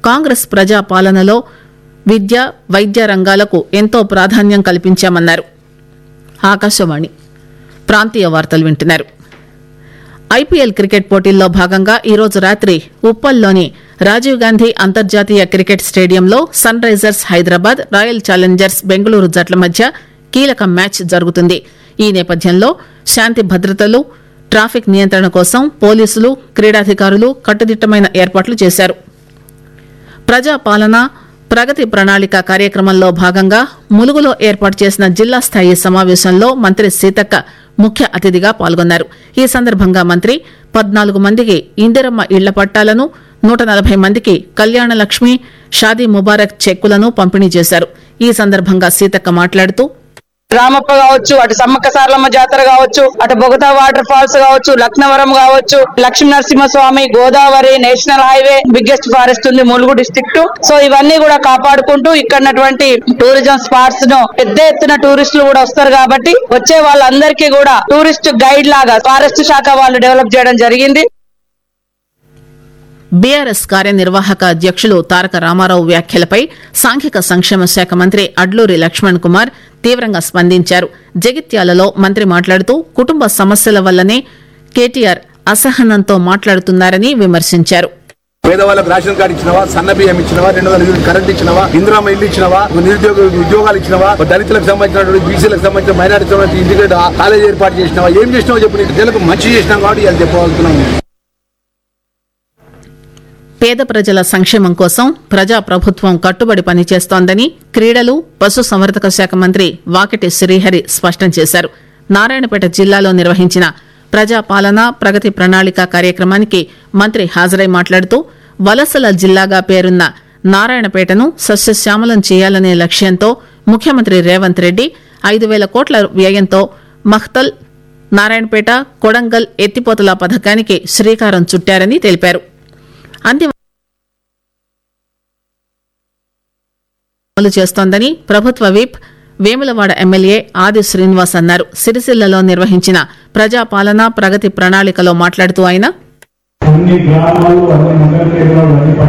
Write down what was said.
కాంగ్రెస్ ప్రజా పాలనలో విద్య వైద్య రంగాలకు ఎంతో ప్రాధాన్యం కల్పించామన్నారు ఆకాశవాణి ప్రాంతీయ వార్తలు వింటున్నారు ఐపీఎల్ క్రికెట్ పోటీల్లో భాగంగా ఈరోజు రాత్రి ఉప్పల్లోని రాజీవ్ గాంధీ అంతర్జాతీయ క్రికెట్ స్టేడియంలో Sunrisers Hyderabad Royal Challengers Bengaluru జట్ల మధ్య కీలక మ్యాచ్ జరుగుతుంది ఈ నేపథ్యంలో శాంతి భద్రతలు ట్రాఫిక్ నియంత్రణ కోసం పోలీసులు క్రీడాధికారులు కట్టుదిట్టమైన ఏర్పాట్లు చేశారు ప్రజాపాలన ప్రగతి ప్రణాళిక కార్యక్రమంలో భాగంగా ములుగులో ఏర్పాటు చేసిన జిల్లా స్థాయి సమావేశంలో మంత్రి సీతక్క ముఖ్య అతిథిగా పాల్గొన్నారు ఈ సందర్భంగా మంత్రి పద్నాలుగు మందికి ఇందిరమ్మ ఇళ్ల పట్టాలను నూట నలభై మందికి కళ్యాణ లక్ష్మి షాదీ ముబారక్ చెక్కులను పంపిణీ చేశారు ఈ సందర్భంగా సీతక్క మాట్లాడుతూ రామప్ప కావచ్చు అటు సమ్మక్క సారలమ్మ జాతర కావచ్చు అటు బొగతా వాటర్ ఫాల్స్ కావచ్చు లక్నవరం కావచ్చు Lakshmi Narasimhaswamy Godavari national highway biggest forest ఉంది ములుగు డిస్ట్రిక్ట్ సో ఇవన్నీ కూడా కాపాడుకుంటూ ఇక్కడ టూరిజం స్పాట్స్ ను పెద్ద ఎత్తున టూరిస్టులు కూడా వస్తారు కాబట్టి వచ్చే వాళ్ళందరికీ కూడా టూరిస్ట్ గైడ్ లాగా ఫారెస్ట్ శాఖ వాళ్ళు డెవలప్ చేయడం జరిగింది బీఆర్ఎస్ కార్యనిర్వాహక అధ్యక్షులు తారక రామారావు వ్యాఖ్యలపై సాంఘిక సంక్షేమ శాఖ మంత్రి అడ్లూరి లక్ష్మణ్ కుమార్ తీవ్రంగా స్పందించారు జగిత్యాలలో మంత్రి మాట్లాడుతూ కుటుంబ సమస్యల వల్లనే కేటీఆర్ అసహనంతో మాట్లాడుతున్నారని విమర్శించారు పేదవాళ్ళకు రేషన్ కార్డు ఇచ్చినవా సన్న బియ్యం ఇచ్చినవా రెండు వందల యూనిట్ కరెంట్ ఇచ్చినవా ఇందిరామ ఇల్లు ఇచ్చినవా నిరుద్యోగ ఉద్యోగాలు ఇచ్చినవా దళితులకు సంబంధించినటువంటి బీసీలకు సంబంధించిన మైనారిటీ సంబంధించిన ఇంటిగ్రేట్ కాలేజ్ ఏర్పాటు చేసినవా ఏం చేసినావో చెప్పు నీకు ప్రజలకు మంచి చేసినాం కాబట్టి అది చెప్పగలుగుతున్నాం పేద ప్రజల సంక్షేమం కోసం ప్రజా ప్రభుత్వం కట్టుబడి పనిచేస్తోందని క్రీడలు పశుసంవర్ధక శాఖ మంత్రి వాకిటి శ్రీహరి స్పష్టం చేశారు నారాయణపేట జిల్లాలో నిర్వహించిన ప్రజా పాలన ప్రగతి ప్రణాళిక కార్యక్రమానికి మంత్రి హాజరై మాట్లాడుతూ వలసల జిల్లాగా పేరున్న నారాయణపేటను సస్యశ్యామలం చేయాలనే లక్ష్యంతో ముఖ్యమంత్రి రేవంత్ రెడ్డి ఐదు వేల కోట్ల వ్యయంతో మఖ్తల్ నారాయణపేట కొడంగల్ ఎత్తిపోతల పథకానికి శ్రీకారం చుట్టారని తెలిపారు అంతిమ అమలు చేస్తోందని ప్రభుత్వ విప్ వేములవాడ ఎమ్మెల్యే ఆది శ్రీనివాస్ అన్నారు సిరిసిల్లలో నిర్వహించిన ప్రజాపాలన ప్రగతి ప్రణాళికలో మాట్లాడుతూ ఆయన అన్ని గ్రామాలు అన్ని నగర కేంద్రాలు అన్ని